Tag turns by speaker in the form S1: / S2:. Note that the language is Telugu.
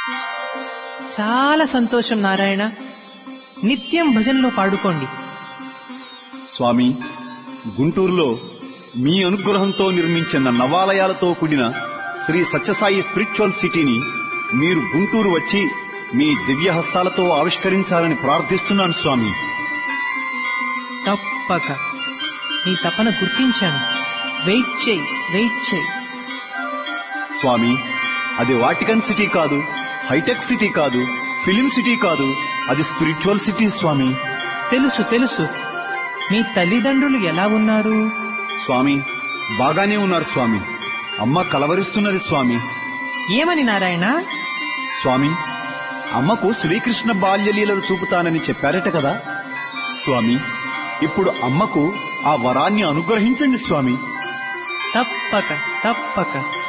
S1: చాలా సంతోషం నారాయణ నిత్యం భజనలో పాడుకోండి
S2: స్వామి గుంటూరులో మీ అనుగ్రహంతో నిర్మించిన నవాలయాలతో కూడిన శ్రీ సత్యసాయి స్పిరిచువల్ సిటీని మీరు గుంటూరు వచ్చి మీ దివ్య హస్తాలతో ఆవిష్కరించాలని ప్రార్థిస్తున్నాను స్వామి
S1: తప్పక నీ తపన గుర్తించాను వెయిట్ చేయి వెయిట్ చేయి
S2: స్వామి అది వాటికన్ సిటీ కాదు హైటెక్ సిటీ కాదు ఫిలిం సిటీ కాదు అది స్పిరిచువల్ సిటీ స్వామి
S1: తెలుసు తెలుసు మీ తల్లిదండ్రులు ఎలా ఉన్నారు
S2: స్వామి బాగానే ఉన్నారు స్వామి అమ్మ కలవరిస్తున్నది స్వామి
S1: ఏమని నారాయణ
S2: స్వామి అమ్మకు శ్రీకృష్ణ బాల్యలీలలు చూపుతానని చెప్పారట కదా స్వామి ఇప్పుడు అమ్మకు ఆ వరాన్ని అనుగ్రహించండి స్వామి
S1: తప్పక తప్పక